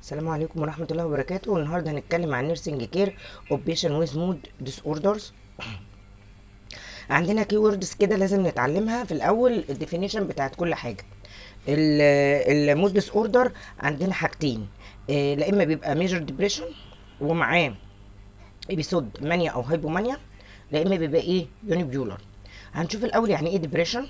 السلام عليكم ورحمة الله وبركاته النهاردة هنتكلم عن نيرسينج كير اوبيشن ويز مود ديس اوردرز عندنا كي ووردز كده لازم نتعلمها في الاول الديفينيشن بتاعت كل حاجة المود ديس اوردر عندنا حاجتين آه، لا اما بيبقى ميجر ديبريشن ومعاه ابيسود مانيا او هايبومانيا لا اما بيبقى ايه يونيبيولر هنشوف الاول يعني ايه ديبريشن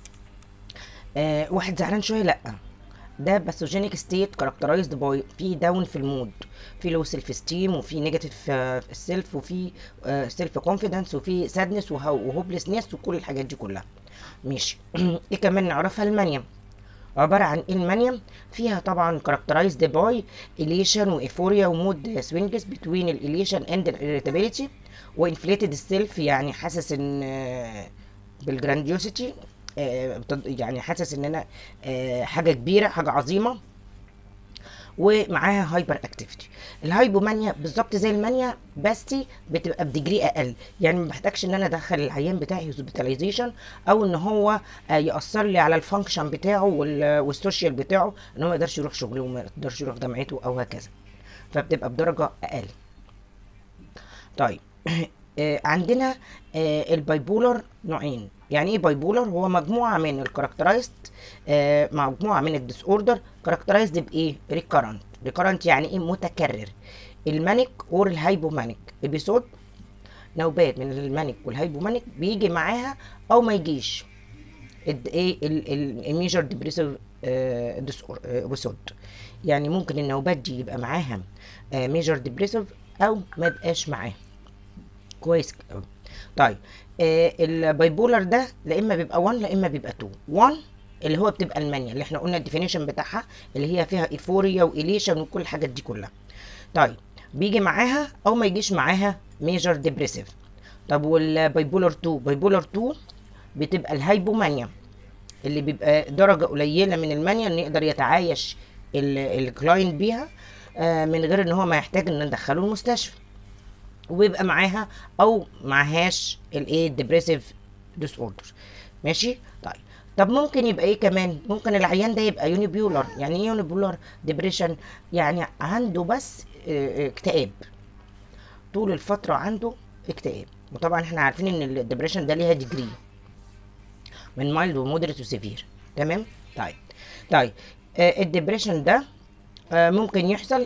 آه واحد زعلان شويه لا ده باثوجينيك ستيت كاركترايزد باي في داون في المود في لو سيلف ستيم وفي نيجاتيف سيلف وفي سيلف كونفيدنس وفي سادنس وهوبلسنس وكل الحاجات دي كلها ماشي ايه كمان نعرفها المانيا عبارة عن ايه المانيا فيها طبعا كاركترايزد باي اليشن وايفوريا ومود سوينجز بتوين الاليشن اند الاريتابيليتي وانفليتد السيلف يعني حاسس ان آه، بالجرانديوسيتي آه، بتد- يعني حاسس ان انا آه، حاجه كبيره حاجه عظيمه ومعاها هايبر اكتيفيتي الهايبومانيا بالظبط زي المانيا بس بتبقى بديجري اقل يعني ما بحتاجش ان انا ادخل العيان بتاعي هوسبيتاليزيشن او ان هو آه، ياثر لي على الفانكشن بتاعه وال- والسوشيال بتاعه ان هو ما يقدرش يروح شغله وما يقدرش يروح جامعته او هكذا فبتبقى بدرجه اقل طيب آه، عندنا آه، البايبولر نوعين يعني ايه بايبولر هو مجموعه من الكاركترايزد مجموعه من الديس اوردر كاركترايزد بايه ريكارنت ريكارنت يعني ايه متكرر المانيك اور الهايبومانيك ابيسود نوبات من المانيك والهايبومانيك بيجي معاها او ما يجيش الد- ايه الميجر ديبريسيف ديس ابيسود يعني ممكن النوبات دي يبقى معاها ميجر ديبريسيف او ما يبقاش معاها كويس أوي. طيب آه البايبولر ده لا اما بيبقى 1 لا اما بيبقى 2 1 اللي هو بتبقى المانيا اللي احنا قلنا الديفينيشن بتاعها اللي هي فيها ايفوريا واليشن وكل الحاجات دي كلها طيب بيجي معاها او ما يجيش معاها ميجر ديبريسيف طب والبايبولر 2 بايبولر 2 بتبقى الهايبومانيا اللي بيبقى درجة قليلة من المانيا ان يقدر يتعايش الكلاينت بيها آه، من غير ان هو ما يحتاج ان ندخله المستشفى وبيبقى معاها او معهاش الايه ديبريسيف ديس اوردر ماشي طيب طب ممكن يبقى ايه كمان ممكن العيان ده يبقى يونيبيولر يعني ايه يونيبيولر ديبريشن يعني عنده بس آه، آه، اكتئاب طول الفترة عنده اكتئاب وطبعا احنا عارفين ان الديبريشن ده ليها ديجري من مايلد ومودريت وسيفير تمام طيب طيب آه الديبريشن ده آه ممكن يحصل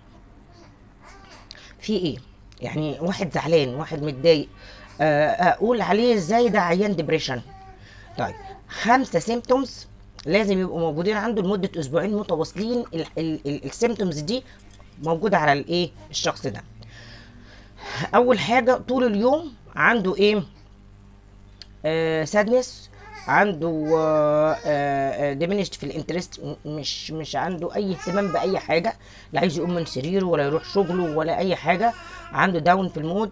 في ايه يعني واحد زعلان واحد متضايق آه اقول عليه ازاي ده عيان ديبريشن طيب خمسه سيمتومز لازم يبقوا موجودين عنده لمده اسبوعين متواصلين السيمتومز دي موجوده على الايه الشخص ده اول حاجه طول اليوم عنده ايه آه سادنس عنده ديمينشت في الانترست مش مش عنده اي اهتمام باي حاجه لا عايز يقوم من سريره ولا يروح شغله ولا اي حاجه عنده داون في المود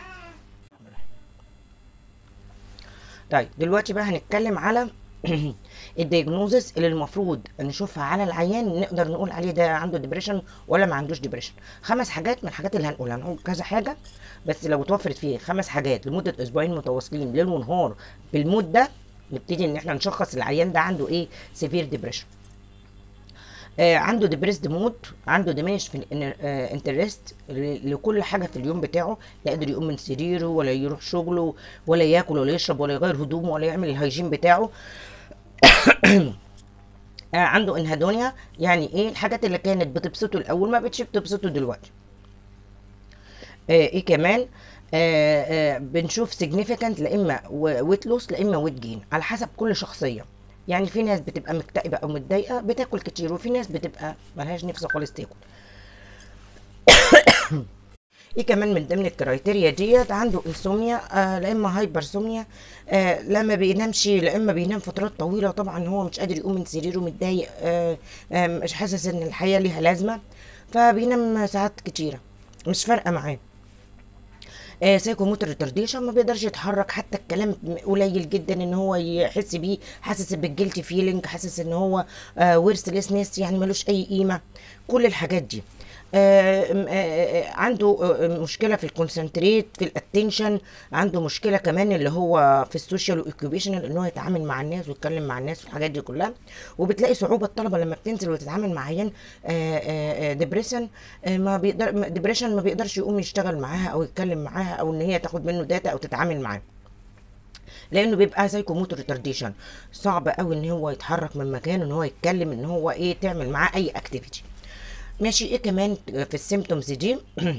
طيب دلوقتي بقى هنتكلم على الدياجنوزس اللي المفروض نشوفها على العيان نقدر نقول عليه ده عنده ديبريشن ولا ما عندوش ديبريشن خمس حاجات من الحاجات اللي هنقولها هنقول كذا حاجه بس لو اتوفرت فيه خمس حاجات لمده اسبوعين متواصلين ليل ونهار بالمود ده نبتدي ان احنا نشخص العيان ده عنده ايه سيفير ديبريشن آه عنده ديبريسد مود عنده ديمينش في الانترست لكل حاجه في اليوم بتاعه لا قادر يقوم من سريره ولا يروح شغله ولا ياكل ولا يشرب ولا يغير هدومه ولا يعمل الهيجين بتاعه آه عنده انهادونيا يعني ايه الحاجات اللي كانت بتبسطه الاول ما بقتش بتبسطه دلوقتي آه ايه كمان آه آه بنشوف significant لا اما ويت لوس لا اما ويت جين على حسب كل شخصيه يعني في ناس بتبقى مكتئبه او متضايقه بتاكل كتير وفي ناس بتبقى ملهاش نفس خالص تاكل ايه كمان من ضمن الكرايتيريا ديت عنده انسوميا آه لا اما هايبرسوميا آه لا ما بينامش لا اما بينام فترات طويله طبعا هو مش قادر يقوم من سريره متضايق آه آه مش حاسس ان الحياه ليها لازمه فبينام ساعات كتيره مش فارقه معاه آه سايكوموتر ريتارديشن ما بيقدرش يتحرك حتى الكلام قليل جدا ان هو يحس بيه حاسس بالجلتي فيلينج حاسس ان هو آه ورثلسنس يعني ملوش اي قيمه كل الحاجات دي آم، آه، آه، عنده آه، مشكله في الكونسنتريت في الاتنشن عنده مشكله كمان اللي هو في السوشيال والاوكيوبيشنال ان هو يتعامل مع الناس ويتكلم مع الناس والحاجات دي كلها وبتلاقي صعوبه الطلبه لما بتنزل وتتعامل مع عيان ديبريشن ما بيقدر ديبريشن ما بيقدرش يقوم يشتغل معاها او يتكلم معاها او ان هي تاخد منه داتا او تتعامل معاه لانه بيبقى سايكوموتور ريتارديشن صعب قوي ان هو يتحرك من مكانه ان هو يتكلم ان هو ايه تعمل معاه اي اكتيفيتي ماشي ايه كمان في السيمتومز دي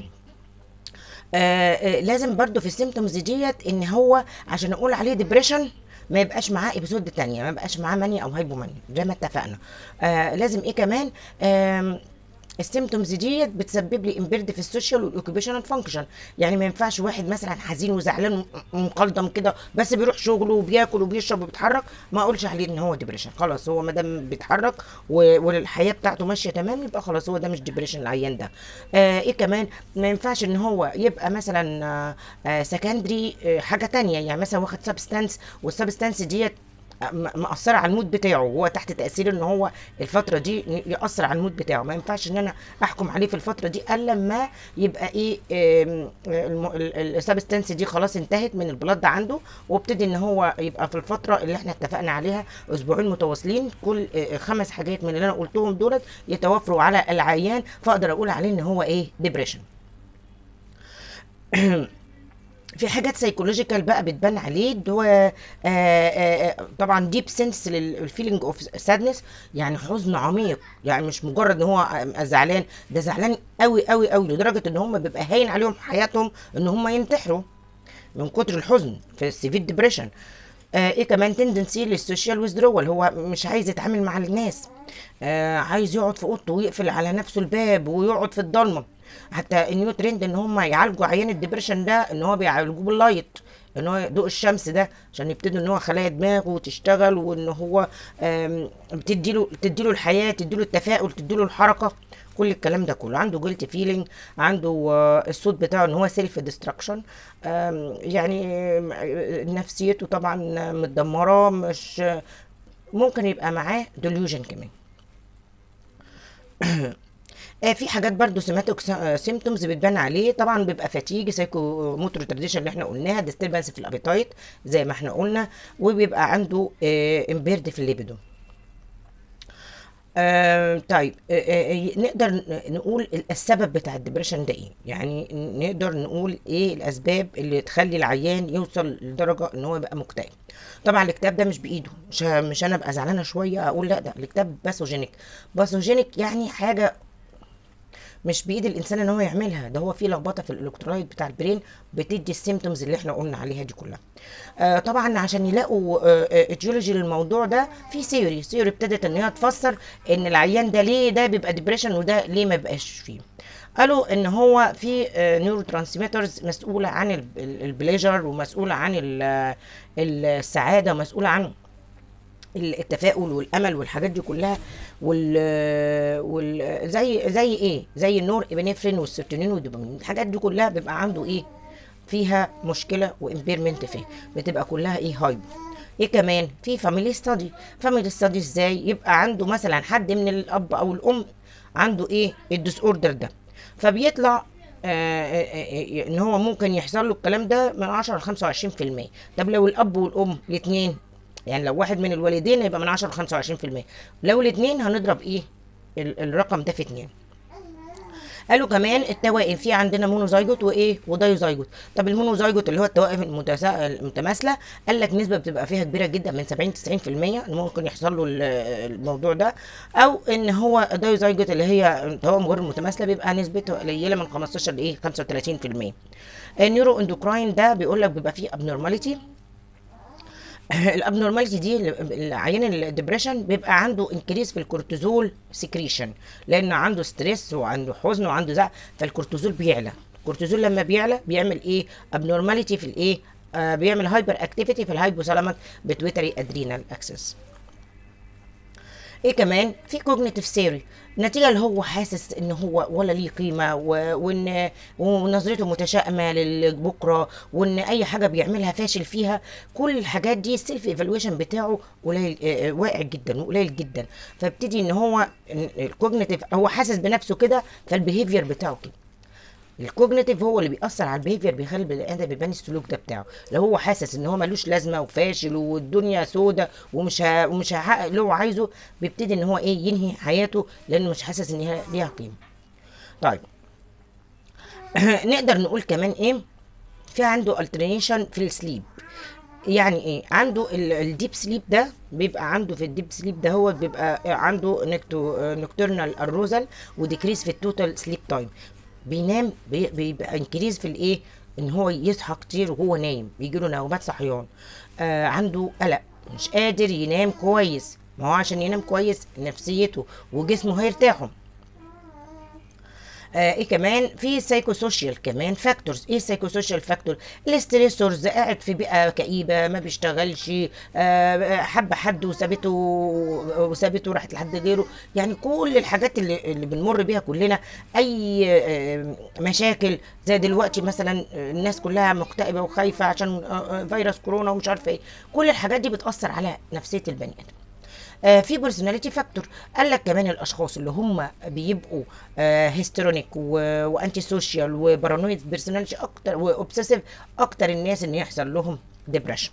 آه آه لازم برضو في السيمتومز ديت ان هو عشان اقول عليه ديبريشن ما يبقاش معاه ابيسود تانية ما يبقاش معاه مانيا او هايبومانيا زي ما اتفقنا آه لازم ايه كمان آم، السيمتومز ديت بتسبب لي امبيرد في السوشيال والاوكيبيشنال فانكشن يعني ما ينفعش واحد مثلا حزين وزعلان ومقلدم كده بس بيروح شغله وبياكل وبيشرب وبيتحرك ما اقولش عليه ان هو ديبريشن خلاص هو ما دام بيتحرك و- والحياه بتاعته ماشيه تمام يبقى خلاص هو ده مش ديبريشن العيان ده آه ايه كمان ما ينفعش ان هو يبقى مثلا آه آه سكندري آه حاجه تانية يعني مثلا واخد سبستانس والسبستانس ديت م- مأثرة على المود بتاعه وهو تحت تأثير ان هو الفترة دي يأثر على المود بتاعه ما ينفعش ان انا احكم عليه في الفترة دي الا لما يبقى ايه السبستانس دي خلاص انتهت من البلاد عنده وابتدي ان هو يبقى في الفترة اللي احنا اتفقنا عليها اسبوعين متواصلين كل آه، خمس حاجات من اللي انا قلتهم دولت يتوافروا على العيان فاقدر اقول عليه ان هو ايه ديبريشن في حاجات سايكولوجيكال بقى بتبان عليه اللي هو آه، آه، آه، طبعا ديب سنس للفيلينج اوف سادنس يعني حزن عميق يعني مش مجرد ان هو آه، زعلان ده زعلان قوي قوي قوي لدرجه ان هم بيبقى هاين عليهم في حياتهم ان هم ينتحروا من كتر الحزن في السيفير ديبريشن آه ايه كمان تندنسي للسوشيال ويزدرول هو مش عايز يتعامل مع الناس آه عايز يقعد في اوضته ويقفل على نفسه الباب ويقعد في الضلمه حتى النيو ترند ان هم يعالجوا عيان الدبريشن ده ان هو بيعالجوه باللايت ان هو ضوء الشمس ده عشان يبتدوا ان هو خلايا دماغه تشتغل وان هو آم، بتديله تديله الحياه تديله التفاؤل تديله الحركه كل الكلام ده كله عنده جلت فيلينج عنده آه، الصوت بتاعه ان هو سيلف ديستراكشن يعني آه، نفسيته طبعا متدمره مش ممكن يبقى معاه ديليوجن كمان آه، في حاجات برضو سيماتيك سيمتومز بتبان عليه طبعا بيبقى فاتيج سايكو موتور تراديشن اللي احنا قلناها ديستربنس في الابيتايت زي ما احنا قلنا وبيبقى عنده امبيرد في الليبيدو آه طيب آه آه نقدر ن- نقول ال- السبب بتاع الدبريشن ده ايه يعني نقدر نقول ايه الاسباب اللي تخلي العيان يوصل لدرجه ان هو يبقى مكتئب طبعا الاكتئاب ده مش بايده مش ه- مش انا ابقى زعلانه شويه اقول لا ده الاكتئاب باثوجينيك باثوجينيك يعني حاجه مش بايد الانسان ان هو يعملها ده هو في لخبطه في الالكترولايت بتاع البرين بتدي السيمتومز اللي احنا قلنا عليها دي كلها آه طبعا عشان يلاقوا اتيولوجي للموضوع ده في ثيوري ثيوري ابتدت ان هي تفسر ان العيان ده ليه ده بيبقى ديبريشن وده ليه ما بيبقاش فيه قالوا ان هو في نيورو ترانسميترز مسؤوله عن البليجر ومسؤوله عن ال- السعاده ومسؤوله عن التفاؤل والامل والحاجات دي كلها وال, وال... زي زي ايه زي النور ابنفرين والسيروتونين والدوبامين الحاجات دي كلها بيبقى عنده ايه فيها مشكله وامبيرمنت فيها بتبقى كلها ايه هايب ايه كمان في فاميلي ستادي فاميلي ستادي ازاي يبقى عنده مثلا حد من الاب او الام عنده ايه الديس اوردر ده فبيطلع آه، آه، آه، ان هو ممكن يحصل له الكلام ده من 10 ل 25% طب لو الاب والام الاثنين يعني لو واحد من الوالدين هيبقى من 10 ل 25% لو الاثنين هنضرب ايه ال- الرقم ده في اتنين قالوا كمان التوائم في عندنا مونوزايجوت وايه ودايوزايجوت طب المونوزايجوت اللي هو التوائم المتسا- المتماثله قال لك نسبه بتبقى فيها كبيره جدا من 70 90% ان ممكن يحصل له ال- الموضوع ده او ان هو الدايوزايجوت اللي هي توائم غير متماثله بيبقى نسبته قليله من 15 لايه 35% النيورو اندوكراين ده بيقول لك بيبقى فيه ابنورماليتي الابنورماليتي دي العيان الدبريشن بيبقى عنده انكريز في الكورتيزول سكريشن لان عنده ستريس وعنده حزن وعنده زعل فالكورتيزول بيعلى الكورتيزول لما بيعلى بيعمل ايه ابنورماليتي في الايه آه بيعمل هايبر اكتيفيتي في الهايبوثالاميك بتويتري ادرينال اكسس ايه كمان في كوجنيتيف ثيوري نتيجة اللي هو حاسس ان هو ولا ليه قيمة و- وان ونظرته متشائمة لبكرة وان اي حاجة بيعملها فاشل فيها كل الحاجات دي السيلف ايفالويشن بتاعه قليل آه، آه، واقع جدا وقليل جدا فابتدي ان هو الكوجنيتيف هو حاسس بنفسه كده فالبيهيفير بتاعه كده الكوجنيتيف هو اللي بيأثر على البيهيفير بيخلي البني ادم يبان السلوك ده بتاعه لو هو حاسس ان هو ملوش لازمه وفاشل والدنيا سودة ومش ه... ومش هيحقق اللي هو عايزه بيبتدي ان هو ايه ينهي حياته لانه مش حاسس ان هي ليها قيمه طيب نقدر نقول كمان ايه في عنده alternation في السليب يعني ايه عنده الديب سليب ده بيبقى عنده في الديب سليب ده هو بيبقى عنده نكتورنال اروزال وديكريز في التوتال سليب تايم بينام بي- بيبقى انكريز في الايه ان هو يصحى كتير وهو نايم بيجي له نوبات صحيان آه عنده قلق مش قادر ينام كويس ما هو عشان ينام كويس نفسيته وجسمه هيرتاحوا آه ايه كمان في سايكو سوشيال كمان فاكتورز ايه سايكو سوشيال فاكتور الاستريسورز قاعد في بيئه كئيبه ما بيشتغلش آه حب حد وسابته وسابته راحت لحد غيره يعني كل الحاجات اللي, اللي بنمر بيها كلنا اي آه مشاكل زي دلوقتي مثلا الناس كلها مكتئبه وخايفه عشان آه آه، فيروس كورونا ومش عارفه ايه كل الحاجات دي بتاثر على نفسيه البني ادم آه، في بيرسوناليتي فاكتور قال لك كمان الاشخاص اللي هم بيبقوا هيسترونيك وانتي سوشيال وبارانويد بيرسوناليتي اكتر واوبسيسيف اكتر الناس ان يحصل لهم ديبرشن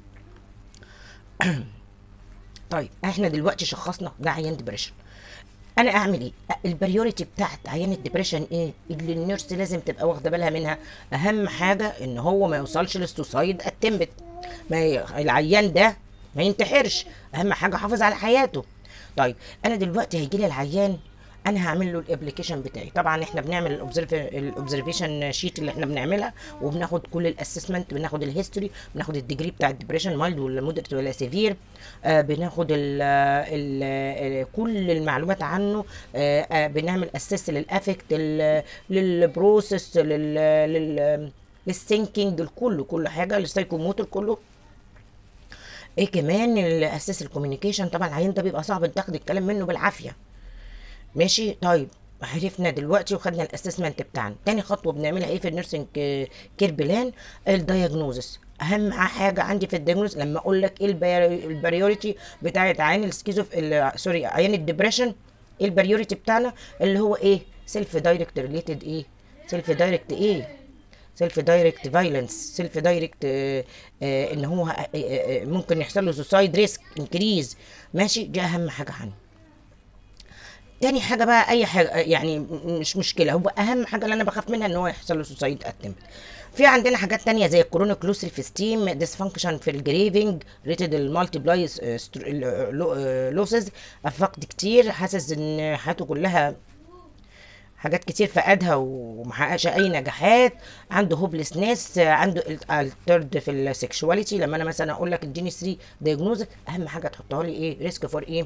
طيب احنا دلوقتي شخصنا ده عيان ديبرشن انا اعمل ايه البريوريتي بتاعت عيان الدبريشن ايه اللي النيرس لازم تبقى واخده بالها منها اهم حاجه ان هو ما يوصلش للسوسايد اتمت ما ي... العيان ده ما ينتحرش اهم حاجه حافظ على حياته طيب انا دلوقتي هيجي لي العيان انا هعمل له الابلكيشن بتاعي طبعا احنا بنعمل الاوبزرفيشن شيت اللي احنا بنعملها وبناخد كل الاسسمنت بناخد الهيستوري بناخد الديجري بتاع الدبريشن مايلد ولا مودريت ولا سيفير آه بناخد ال ال كل المعلومات عنه آه آه بنعمل اسيس للافكت للبروسيس لل لل للثينكينج لكله كل حاجه للسايكوموتور كله ايه كمان الاساس الكوميونيكيشن طبعا العيان ده بيبقى صعب تاخد الكلام منه بالعافيه ماشي طيب عرفنا دلوقتي وخدنا الاسسمنت بتاعنا تاني خطوه بنعملها ايه في النيرسينج كير بلان الدايجنوزس اهم حاجه عندي في الدايجنوز لما اقول لك ايه البريوريتي بتاعت عيان السكيزوف سوري عيان الدبريشن ايه البريوريتي بتاعنا اللي هو ايه سيلف دايركت ريليتد ايه سيلف دايركت ايه سيلف دايركت فايلنس سيلف دايركت ان هو آه، آه، آه، ممكن يحصل له سوسايد ريسك انكريز ماشي دي اهم حاجه عنه تاني حاجه بقى اي حاجه يعني م- مش مشكله هو اهم حاجه اللي انا بخاف منها ان هو يحصل له سوسايد اتمت في عندنا حاجات تانية زي الكرونيك لوس سيلف ستيم ديسفانكشن في الجريفنج ريتد المالتيبلاي لوسز افقد كتير حاسس ان حياته كلها حاجات كتير فقدها ومحققش اي نجاحات عنده هوبلسنس عنده الترد في السكشواليتي لما انا مثلا اقول لك اديني 3 دايجنوز اهم حاجه تحطها لي ايه ريسك فور ايه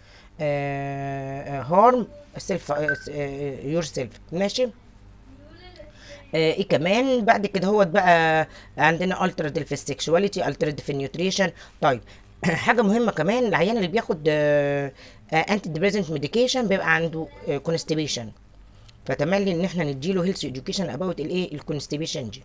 هارم سيلف يور سيلف ماشي آه، ايه كمان بعد كده هو بقى عندنا الترد في السكشواليتي الترد في النيوتريشن طيب حاجه مهمه كمان العيان اللي بياخد انتي ديبريزنت ميديكيشن بيبقى عنده كونستيبيشن فتملي ان احنا نديله هيلث اديوكيشن اباوت الايه الكونستيبيشن دي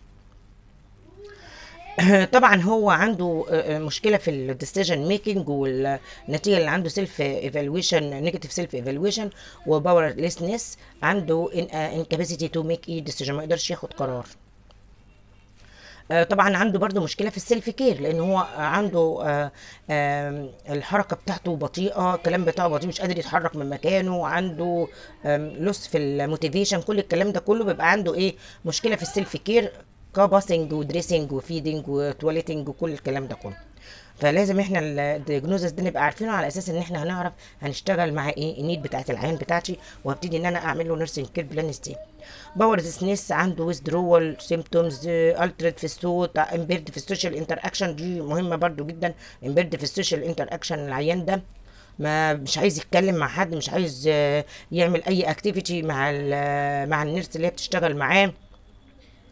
طبعا هو عنده آه، آه، مشكله في الديسيجن ميكنج والنتيجه اللي عنده سيلف ايفالويشن نيجاتيف سيلف ايفالويشن وباورلسنس عنده انكاباسيتي تو ميك اي ديسيجن ما يقدرش ياخد قرار آه، طبعا عنده برضو مشكله في السيلف كير لان هو عنده آه، آم، الحركه بتاعته بطيئه الكلام بتاعه بطيء مش قادر يتحرك من مكانه عنده لوس في الموتيفيشن كل الكلام ده كله بيبقى عنده ايه مشكله في السيلف كير كباسنج ودريسنج وفيدنج وتواليتنج وكل الكلام ده كله فلازم احنا الدياجنوزس ده نبقى عارفينه على اساس ان احنا هنعرف هنشتغل مع ايه النيد بتاعت العيان بتاعتي وهبتدي ان انا اعمل له نيرسينج كير بلان دي باور سنيس عنده ويزدرول سيمتومز الترد في الصوت امبيرد في السوشيال انتر اكشن دي مهمه برضو جدا امبيرد في السوشيال انتر اكشن العيان ده ما مش عايز يتكلم مع حد مش عايز آه، يعمل اي اكتيفيتي مع ال- مع النيرس اللي هي بتشتغل معاه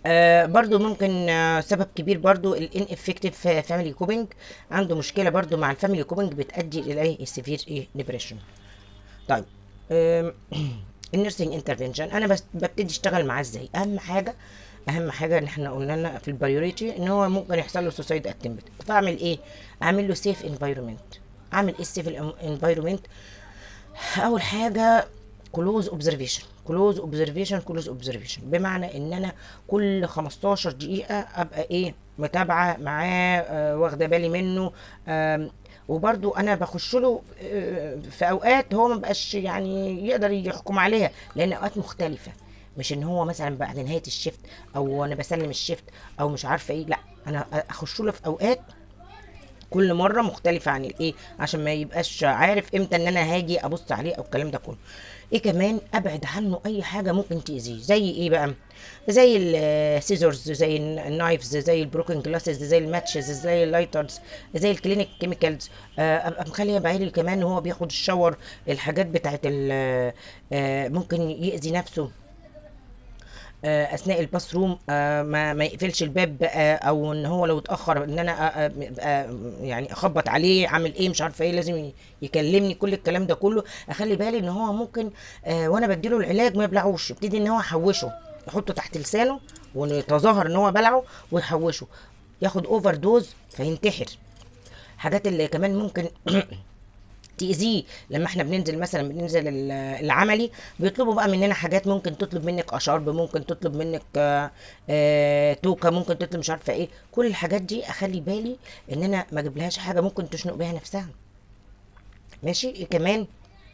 آه برضو ممكن آه سبب كبير برضو الان افكتيف فاميلي كوبينج عنده مشكله برضو مع الفاميلي كوبينج بتؤدي الى ايه السيفير ايه ديبريشن طيب النيرسينج انترفنشن انا بس ببتدي اشتغل معاه ازاي اهم حاجه اهم حاجه ان احنا قلنا لنا في البريوريتي ان هو ممكن يحصل له سوسايد اتمبت فاعمل ايه اعمل له سيف انفايرمنت اعمل ايه السيف انفايرمنت اول حاجه كلوز اوبزرفيشن كلوز اوبزرفيشن كلوز اوبزرفيشن بمعنى ان انا كل 15 دقيقه ابقى ايه متابعه معاه آه واخده بالي منه آه وبرضو انا بخش له آه في اوقات هو ما بقاش يعني يقدر يحكم عليها لان اوقات مختلفه مش ان هو مثلا بعد نهايه الشيفت او انا بسلم الشيفت او مش عارفه ايه لا انا اخش له في اوقات كل مره مختلفه عن الايه عشان ما يبقاش عارف امتى ان انا هاجي ابص عليه او الكلام ده كله ايه كمان ابعد عنه اي حاجه ممكن تاذيه زي ايه بقى زي السيزورز زي النايفز زي البروكن جلاسز زي الماتشز زي اللايترز زي الكلينيك كيميكالز ابقى مخليه بعيلي كمان وهو بياخد الشاور الحاجات بتاعت ممكن يأذي نفسه اثناء الباس روم ما ما يقفلش الباب او ان هو لو اتاخر ان انا يعني اخبط عليه عامل ايه مش عارفه ايه لازم يكلمني كل الكلام ده كله اخلي بالي ان هو ممكن وانا بديله العلاج ما يبلعوش يبتدي ان هو يحوشه يحطه تحت لسانه ويتظاهر ان هو بلعه ويحوشه ياخد اوفر دوز فينتحر حاجات اللي كمان ممكن تأذيه لما احنا بننزل مثلا بننزل العملي بيطلبوا بقى مننا حاجات ممكن تطلب منك اشارب ممكن تطلب منك آآ آآ توكه ممكن تطلب مش عارفه ايه كل الحاجات دي اخلي بالي ان انا ما اجيبلهاش حاجه ممكن تشنق بيها نفسها ماشي إيه كمان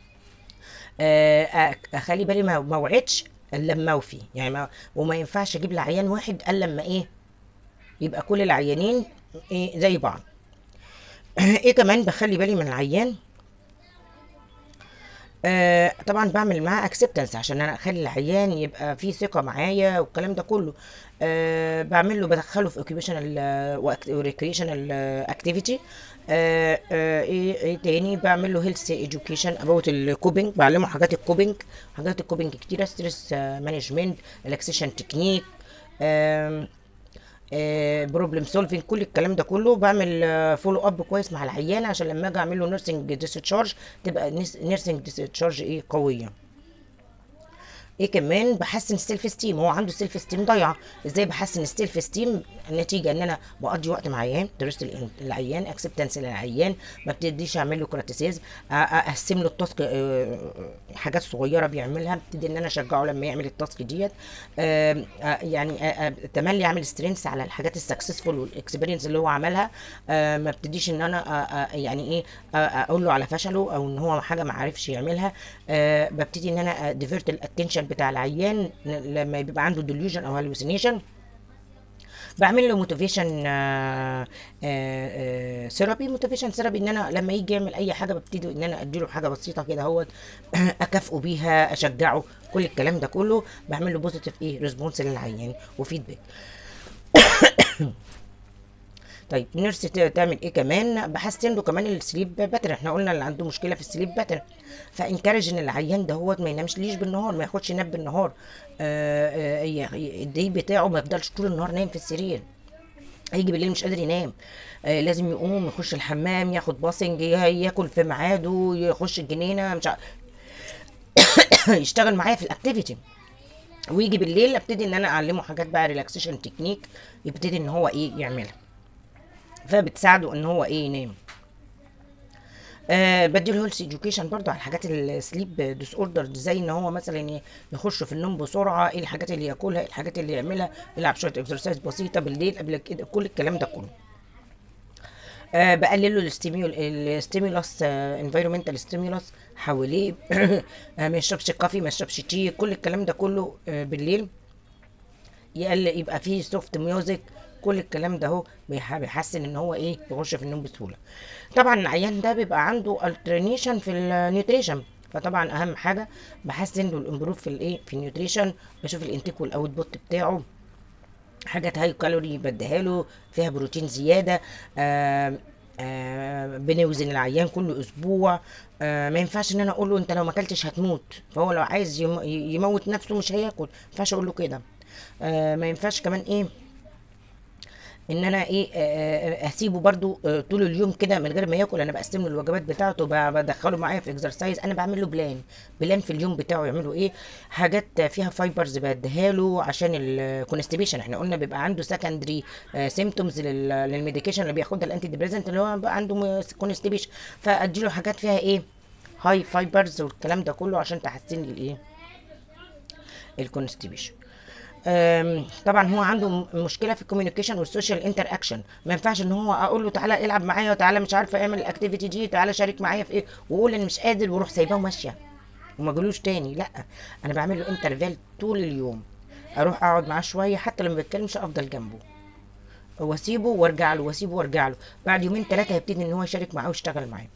اخلي بالي ما اوعدش الا لما اوفي يعني ما وما ينفعش اجيب لعيان واحد الا لما ايه يبقى كل العيانين ايه زي بعض ايه كمان بخلي بالي من العيان آه طبعا بعمل معاه اكسبتنس عشان انا اخلي العيان يبقى في ثقه معايا والكلام ده كله آه بعمل له بدخله في اوكيبيشنال وريكريشنال اكتيفيتي ايه ايه تاني بعمل له هيلث education اباوت الكوبينج بعلمه حاجات الكوبينج حاجات الكوبينج كتيره ستريس مانجمنت ريلاكسيشن تكنيك بروبلم سولفنج كل الكلام ده كله بعمل فولو اب كويس مع العيان عشان لما اجي اعمل له نيرسينج ديسشارج تبقى نيرسينج ديسشارج ايه قويه ايه كمان بحسن السيلف استيم هو عنده سيلف استيم ضايعه ازاي بحسن السيلف استيم النتيجه ان انا بقضي وقت مع عيان درست العيان اكسبتنس للعيان ما ابتديش اعمل له كراتيسيز اقسم له التاسك حاجات صغيره بيعملها ابتدي ان انا اشجعه لما يعمل التاسك ديت يعني تملي اعمل سترينس على الحاجات السكسسفول والاكسبيرينس اللي هو عملها ما ابتديش ان انا يعني ايه اقول له على فشله او ان هو حاجه ما عرفش يعملها ببتدي ان انا ديفيرت الاتنشن بتاع العيان لما بيبقى عنده ديليوجن او هالوسينيشن بعمل له موتيفيشن ثيرابي موتيفيشن ثيرابي ان انا لما يجي يعمل اي حاجه ببتدي ان انا اديله حاجه بسيطه كده اهوت اكافئه بيها اشجعه كل الكلام ده كله بعمل له بوزيتيف ايه ريسبونس للعيان وفيدباك طيب نيرس تعمل ايه كمان بحسن له كمان السليب باترن احنا قلنا اللي عنده مشكله في السليب باترن فانكرج ان العيان ده هو ما ينامش ليش بالنهار ما ياخدش ناب بالنهار آه آه الدي بتاعه ما يفضلش طول النهار نايم في السرير هيجي بالليل مش قادر ينام آه لازم يقوم يخش الحمام ياخد باسنج ياكل في ميعاده يخش الجنينه مش ع... يشتغل معايا في الاكتيفيتي ويجي بالليل ابتدي ان انا اعلمه حاجات بقى ريلاكسيشن تكنيك يبتدي ان هو ايه يعملها فبتساعده ان هو ايه ينام آه بديله هيلث اديوكيشن برضو على الحاجات السليب ديس اوردر زي ان هو مثلا يخش في النوم بسرعه ايه الحاجات اللي ياكلها ايه الحاجات اللي يعملها يلعب شويه اكسرسايز بسيطه بالليل قبل كده كل الكلام ده كله آه بقلل له الستيمولاس انفيرومنتال ستيمولاس حواليه آه ما يشربش كافي ما يشربش تي كل الكلام ده كله آه بالليل يقل يبقى فيه سوفت ميوزك كل الكلام ده اهو بيحسن ان هو ايه يخش في النوم بسهوله طبعا العيان ده بيبقى عنده الترنيشن في النيوتريشن فطبعا اهم حاجه بحسن له الامبروف في الايه في النيوتريشن بشوف الانتيك والاوت بوت بتاعه حاجات هاي كالوري بديها له فيها بروتين زياده آآ آآ بنوزن العيان كل اسبوع ما ينفعش ان انا اقول له انت لو ما اكلتش هتموت فهو لو عايز يموت نفسه مش هياكل ما ينفعش اقول له كده آه ما ينفعش كمان ايه ان انا ايه آه، آه، اسيبه برضو آه، طول اليوم كده من غير ما ياكل انا بقسم له الوجبات بتاعته ب- بدخله معايا في اكسرسايز انا بعمل له بلان بلان في اليوم بتاعه يعملوا ايه حاجات فيها فايبرز بديها له عشان الكونستيبيشن احنا قلنا بيبقى عنده سكندري سيمتومز للميديكيشن اللي بياخدها الانتي ديبريزنت اللي هو بقى عنده كونستيبيشن فادي له حاجات فيها ايه هاي فايبرز والكلام ده كله عشان تحسن لي الايه الكونستيبيشن أم، طبعا هو عنده م- مشكله في الكوميونيكيشن والسوشيال انتر اكشن ما ينفعش ان هو اقول له تعالى العب معايا وتعالى مش عارفه اعمل الاكتيفيتي دي تعالى شارك معايا في ايه واقول ان مش قادر واروح سايباه وماشيه وما اجيلوش تاني لا انا بعمل له انترفال طول اليوم اروح اقعد معاه شويه حتى لما بيتكلمش افضل جنبه واسيبه وارجع له واسيبه وارجع له بعد يومين ثلاثه هيبتدي ان هو يشارك معاه ويشتغل معاه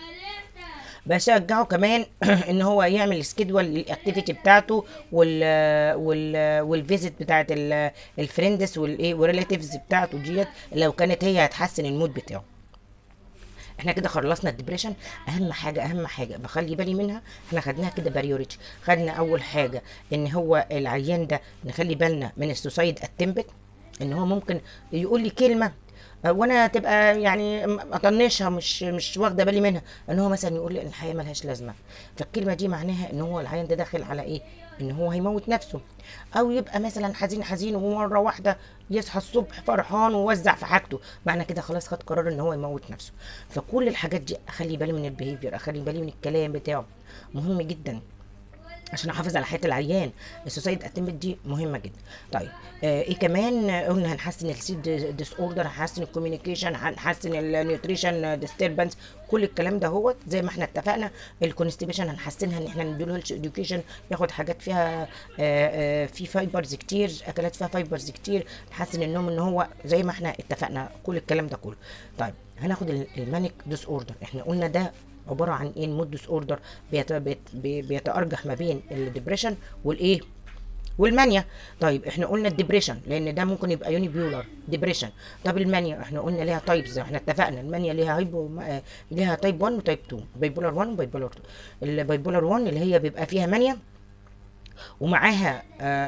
بشجعه كمان ان هو يعمل سكيدول للاكتيفيتي بتاعته وال وال والفيزيت بتاعت ال- الفريندز والايه والريلاتيفز بتاعته ديت لو كانت هي هتحسن المود بتاعه احنا كده خلصنا الدبريشن اهم حاجه اهم حاجه بخلي بالي منها احنا خدناها كده بريوريتي خدنا اول حاجه ان هو العيان ده نخلي بالنا من السوسايد اتمبت ان هو ممكن يقول لي كلمه آه، وانا تبقى يعني م- اطنشها مش مش واخده بالي منها ان هو مثلا يقول لي الحياه ملهاش لازمه فالكلمه دي معناها ان هو العيان ده داخل على ايه ان هو هيموت نفسه او يبقى مثلا حزين حزين ومره واحده يصحى الصبح فرحان ووزع في حاجته معنى كده خلاص خد قرار ان هو يموت نفسه فكل الحاجات دي اخلي بالي من البيهيفير اخلي بالي من الكلام بتاعه مهم جدا عشان احافظ على حياه العيان السوسايد اتمت دي مهمه جدا طيب آه ايه كمان آه، قلنا هنحسن السيد ديس اوردر هنحسن الكوميونيكيشن هنحسن النيوتريشن ديستربنس كل الكلام ده هو زي ما احنا اتفقنا الكونستيبيشن هنحسنها ان احنا نديله هيلث اديوكيشن ياخد حاجات فيها آه آه في فايبرز كتير اكلات فيها فايبرز كتير نحسن النوم ان هو زي ما احنا اتفقنا كل الكلام ده كله طيب هناخد ال- المانيك ديس اوردر احنا قلنا ده عباره عن ايه المود ديس اوردر بيت بيت بي- بيتارجح ما بين الدبريشن والايه والمانيا طيب احنا قلنا الدبريشن لان ده ممكن يبقى يوني بيولر ديبريشن طب المانيا احنا قلنا ليها تايبز احنا اتفقنا المانيا ليها هايبو آه، ليها تايب 1 وتايب 2 بايبولار 1 وبايبولار 2 البايبولار 1 اللي هي بيبقى فيها مانيا ومعاها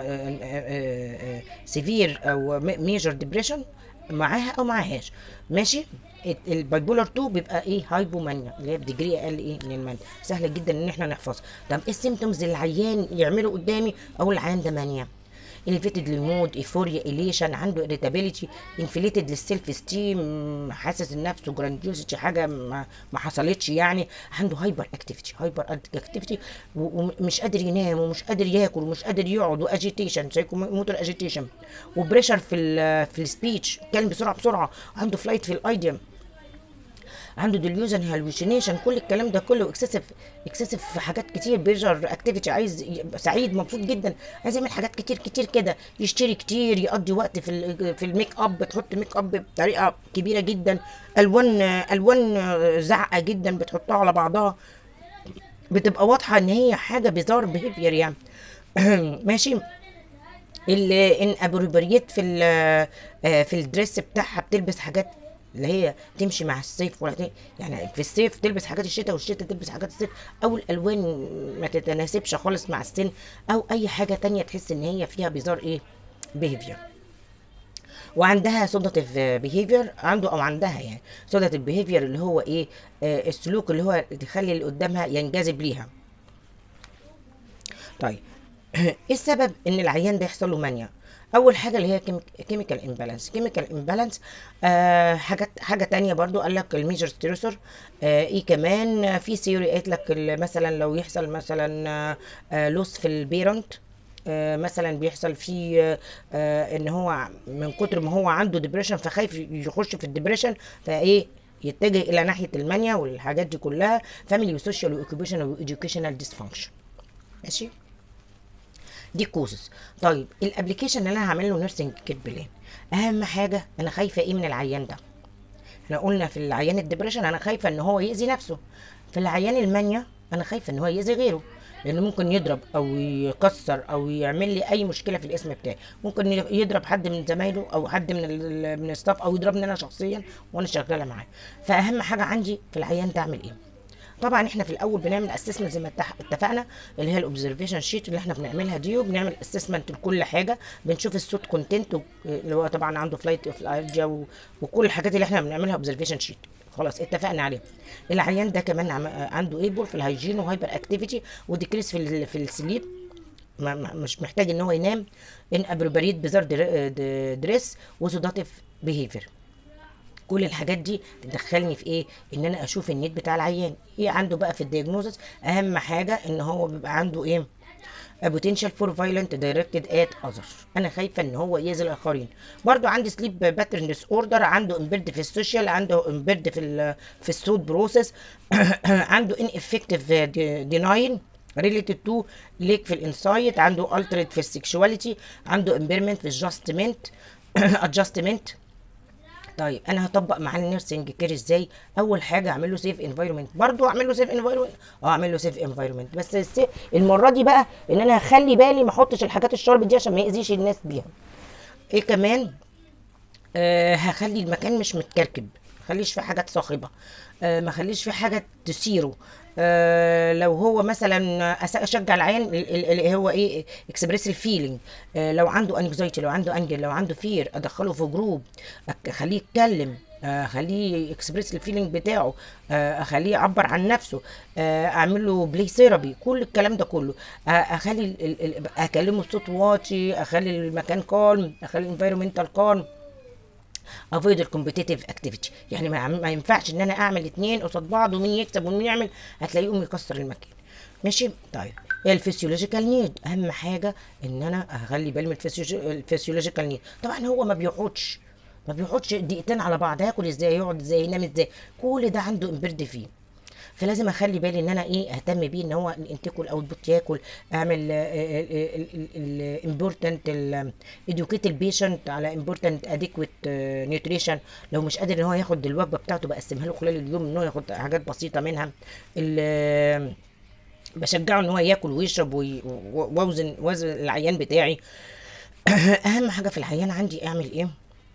سيفير او ميجر ديبريشن معاها او معاهاش ماشي البايبولار 2 بيبقى ايه هايبومانيا اللي هي بديجري اقل ايه من المانيا سهله جدا ان احنا نحفظها طب ايه السيمتومز اللي العيان يعمله قدامي اقول العيان ده مانيا انفيتد للمود ايفوريا اليشن عنده اريتابيليتي انفليتد للسيلف ستيم حاسس ان نفسه جرانديوزيتي حاجه ما, ما حصلتش يعني عنده هايبر اكتيفيتي هايبر اكتيفيتي ومش قادر ينام ومش قادر ياكل ومش قادر يقعد واجيتيشن سايكو موتور اجيتيشن وبريشر في ال في السبيتش كان بسرعه بسرعه عنده فلايت في الايديم عنده ديليوجن هالوشينيشن كل الكلام ده كله اكسسيف اكسسيف في حاجات كتير بيجر اكتيفيتي عايز يبقى سعيد مبسوط جدا عايز يعمل حاجات كتير كتير كده يشتري كتير يقضي وقت في ال- في الميك اب تحط ميك اب بطريقه كبيره جدا الوان الوان زعقه جدا بتحطها على بعضها بتبقى واضحه ان هي حاجه بيزار بيهيفير يعني ماشي اللي ان ابروبريت في ال آه، في الدريس بتاعها بتلبس حاجات اللي هي تمشي مع الصيف ولا ت- يعني في الصيف تلبس حاجات الشتاء والشتاء تلبس حاجات الصيف او الالوان ما تتناسبش خالص مع السن او اي حاجه تانية تحس ان هي فيها بيزار ايه بيهيفير وعندها سوداتيف بيهيفير عنده او عندها يعني سوداتيف بيهيفير اللي هو ايه آه السلوك اللي هو يخلي اللي قدامها ينجذب ليها طيب ايه السبب ان العيان ده يحصل له مانيا اول حاجه اللي هي كيميكال امبالانس كيميكال امبالانس آه حاجه حاجه تانية برضو قال لك الميجر ستريسور آه ايه كمان آه، في ثيوري قالت لك ال- مثلا لو يحصل مثلا آه آه لوس في البيرنت آه مثلا بيحصل فيه آه آه ان هو من كتر ما هو عنده ديبريشن فخايف يخش في الديبريشن فايه يتجه الى ناحيه المانيا والحاجات دي كلها فاميلي وسوشيال واوكيبيشنال واديوكيشنال ديسفانكشن ماشي دي كوزز طيب الابلكيشن اللي انا هعمل له نيرسنج كيت بلان اهم حاجه انا خايفه ايه من العيان ده احنا قلنا في العيان الدبريشن انا خايفه ان هو يأذي نفسه في العيان المانيا انا خايفه ان هو يأذي غيره لانه ممكن يضرب او يكسر او يعمل لي اي مشكله في الاسم بتاعي ممكن يضرب حد من زمايله او حد من ال- من الستاف او يضربني انا شخصيا وانا شغاله معاه فاهم حاجه عندي في العيان ده اعمل ايه طبعا احنا في الاول بنعمل اسسمنت زي ما اتح- اتفقنا اللي هي الاوبزرفيشن شيت اللي احنا بنعملها دي وبنعمل اسسمنت لكل حاجه بنشوف الصوت كونتنت اللي هو طبعا عنده فلايت اوف الارجيا و- وكل الحاجات اللي احنا بنعملها اوبزرفيشن شيت خلاص اتفقنا عليها العيان ده كمان عم- عنده ايبول في الهيجين وهايبر اكتيفيتي وديكريس في ال- في السليب ما ما- مش محتاج ان هو ينام ان ابروبريت بزار دريس وسوداتيف بيهيفير كل الحاجات دي تدخلني في ايه ان انا اشوف النيت بتاع العيان ايه عنده بقى في الدياجنوزس اهم حاجه ان هو بيبقى عنده ايه a potential for violent directed at others انا خايفه ان هو يأذي الاخرين برضو عندي سليب باترن ديس اوردر عنده امبيرد في السوشيال عنده امبيرد في ال في الثوت بروسيس عنده ان افكتيف ديناين related to ليك في الانسايت عنده altered في السكشواليتي عنده impairment في الجاستمنت adjustment طيب انا هطبق معاه النيرسنج كير ازاي اول حاجه اعمل له سيف انفايرمنت برضو اعمل له سيف انفايرمنت اه اعمل له سيف انفايرمنت بس السي- المره دي بقى ان انا هخلي بالي ما احطش الحاجات الشرب دي عشان ما يأذيش الناس بيها ايه كمان آه هخلي المكان مش متكركب خليش فيه حاجات صاخبه آه ما خليش فيه حاجه تثيره آه لو هو مثلا أس- اشجع العيان ال- ال- اللي هو ايه اكسبريس الفيلينج آه لو عنده انكزايتي لو عنده انجل لو عنده فير ادخله في جروب أك- اخليه يتكلم آه، اخليه اكسبريس الفيلينج بتاعه آه، اخليه يعبر عن نفسه آه، اعمل له بلاي ثيرابي كل الكلام ده كله آه، اخلي ال- ال- ال- اكلمه بصوت واطي اخلي المكان كالم اخلي الانفايرمنتال كالم افويد الكومبيتيتيف اكتيفيتي يعني ما, ما ينفعش ان انا اعمل اتنين قصاد بعض ومين يكسب ومين يعمل هتلاقيهم يكسر المكان ماشي طيب الفسيولوجيكال نيد اهم حاجه ان انا اخلي بالي من الفسيولوجيكال نيد طبعا هو ما بيقعدش ما بيقعدش دقيقتين على بعض هياكل ازاي يقعد ازاي ينام ازاي كل ده عنده امبرد فيه فلازم اخلي بالي ان انا ايه اهتم بيه ان هو الانتيك والاوتبوت ياكل اعمل الامبورتنت educate البيشنت على امبورتنت اديكويت نيوتريشن لو مش قادر ان هو ياخد الوجبه بتاعته بقسمها له خلال اليوم ان هو ياخد حاجات بسيطه منها ال- بشجعه ان هو ياكل ويشرب وي- واوزن وزن العيان بتاعي اهم حاجه في العيان عندي اعمل ايه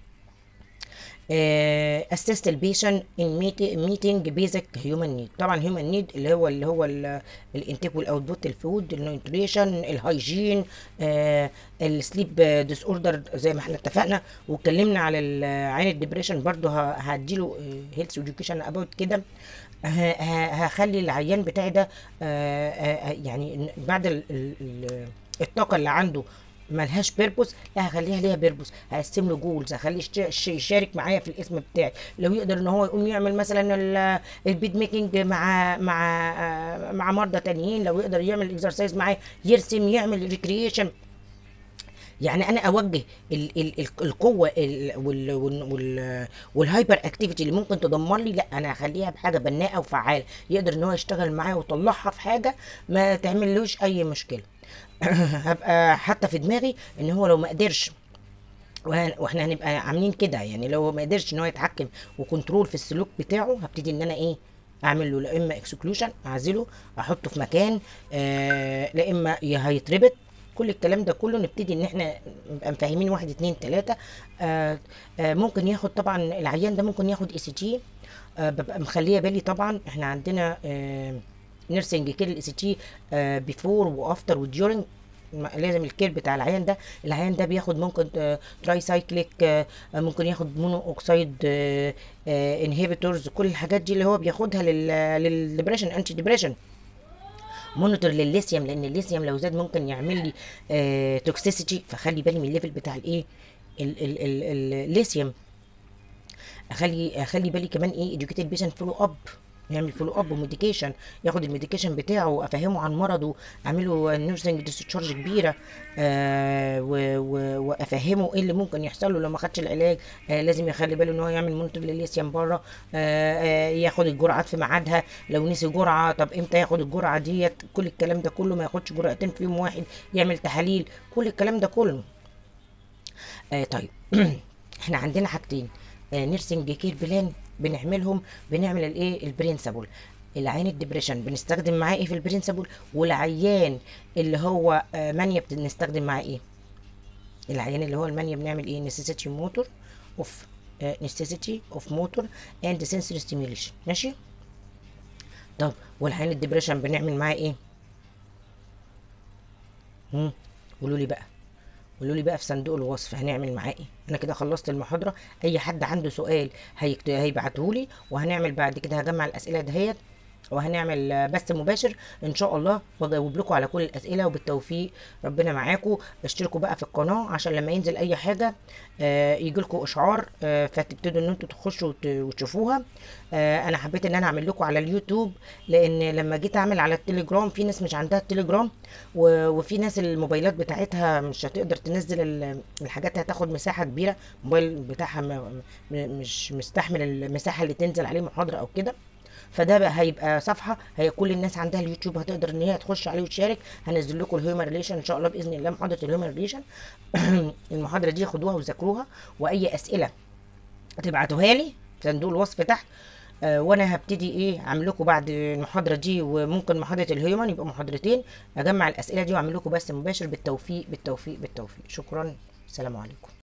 اسست البيشن ان ميتنج بيزك هيومن نيد طبعا هيومن نيد اللي هو اللي هو الانتيك والاوتبوت الفود النيوتريشن الهايجين السليب ديس اوردر زي ما احنا اتفقنا واتكلمنا على ال- عين الدبريشن برضو ه- هديله هيلث اديوكيشن اباوت كده ه- ه- هخلي العيان بتاعي ده آه، آه، يعني بعد ال- ال- ال- الطاقه اللي عنده ملهاش بيربوس لا هخليها ليها بيربوس هقسم له جولز هخليه يشت- يش- يشارك معايا في الاسم بتاعي لو يقدر ان هو يقوم يعمل مثلا ال- البيد ميكنج مع مع آه، مع مرضى تانيين لو يقدر يعمل اكسرسايز معايا يرسم يعمل ريكريشن يعني انا اوجه ال ال ال القوه ال وال وال وال والهايبر اكتيفيتي اللي ممكن تدمر لي لا انا هخليها بحاجه بناءه وفعاله يقدر ان هو يشتغل معايا ويطلعها في حاجه ما تعملوش اي مشكله هبقى حتى في دماغي ان هو لو ما قدرش وهن- واحنا هنبقى عاملين كده يعني لو ما قدرش ان هو يتحكم وكنترول في السلوك بتاعه هبتدي ان انا ايه اعمل له لا اما اكسكلوشن اعزله احطه في مكان آه لا اما يا هيتربط كل الكلام ده كله نبتدي ان احنا نبقى مفهمين واحد اتنين تلاته آه آه ممكن ياخد طبعا العيان ده ممكن ياخد اي سي جي ببقى مخليه بالي طبعا احنا عندنا آه نيرسنج كير الاي سي جي بيفور وافتر وديورنج لازم الكير بتاع العيان ده العيان ده بياخد ممكن تراي سايكليك ممكن ياخد مونو اوكسايد انهبيتورز كل الحاجات دي اللي هو بياخدها للدبريشن انتي ديبريشن مونيتور للليثيوم لان الليثيوم لو زاد ممكن يعمل لي آه توكسيسيتي فخلي بالي من الليفل بتاع الايه ال- ال- ال- الليثيوم اخلي اخلي بالي كمان ايه educate البيشنت فولو اب يعمل فولو اب وميديكيشن ياخد الميديكيشن بتاعه افهمه عن مرضه اعمله نيرسنج ديسشارج كبيره آه و- و- وافهمه ايه اللي ممكن يحصل له لو ما خدش العلاج آه لازم يخلي باله ان هو يعمل مونيتور للليثيوم بره آه آه ياخد الجرعات في ميعادها لو نسي جرعه طب امتى ياخد الجرعه ديت كل الكلام ده كله ما ياخدش جرعتين في يوم واحد يعمل تحاليل كل الكلام ده كله آه طيب احنا عندنا حاجتين آه نيرسنج كير بلان بنعملهم بنعمل الايه البرنسبل العيان الدبريشن بنستخدم معاه ايه في البرنسبل والعيان اللي هو آه مانيا بنستخدم معاه ايه العيان اللي هو المانيا بنعمل ايه نسيسيتي موتور اوف نسيسيتي اوف موتور اند سنسوري ستيميوليشن ماشي طب والحين الدبريشن بنعمل معاه ايه هم قولوا لي بقى قولوا لي بقى في صندوق الوصف هنعمل معاه ايه انا كده خلصت المحاضره اي حد عنده سؤال هيكت... هيبعته لي وهنعمل بعد كده هجمع الاسئله دهيت وهنعمل آه، بث مباشر ان شاء الله واجاوب لكم على كل الاسئله وبالتوفيق ربنا معاكم اشتركوا بقى في القناه عشان لما ينزل اي حاجه آه يجي لكم اشعار آه فتبتدوا ان انتوا تخشوا وت- وتشوفوها آه انا حبيت ان انا اعمل لكم على اليوتيوب لان لما جيت اعمل على التليجرام في ناس مش عندها التليجرام و- وفي ناس الموبايلات بتاعتها مش هتقدر تنزل ال- الحاجات هتاخد مساحه كبيره الموبايل بتاعها م- م- مش مستحمل المساحه اللي تنزل عليه محاضره او كده فده بقى هيبقى صفحه هي كل الناس عندها اليوتيوب هتقدر ان هي تخش عليه وتشارك هنزل لكم الهيومن ريليشن ان شاء الله باذن الله محاضره الهيومن ريليشن المحاضره دي خدوها وذاكروها واي اسئله تبعتوها لي في صندوق الوصف تحت آه وانا هبتدي ايه اعمل لكم بعد المحاضره دي وممكن محاضره الهيومن يبقى محاضرتين اجمع الاسئله دي واعمل لكم بث مباشر بالتوفيق بالتوفيق بالتوفيق شكرا السلام عليكم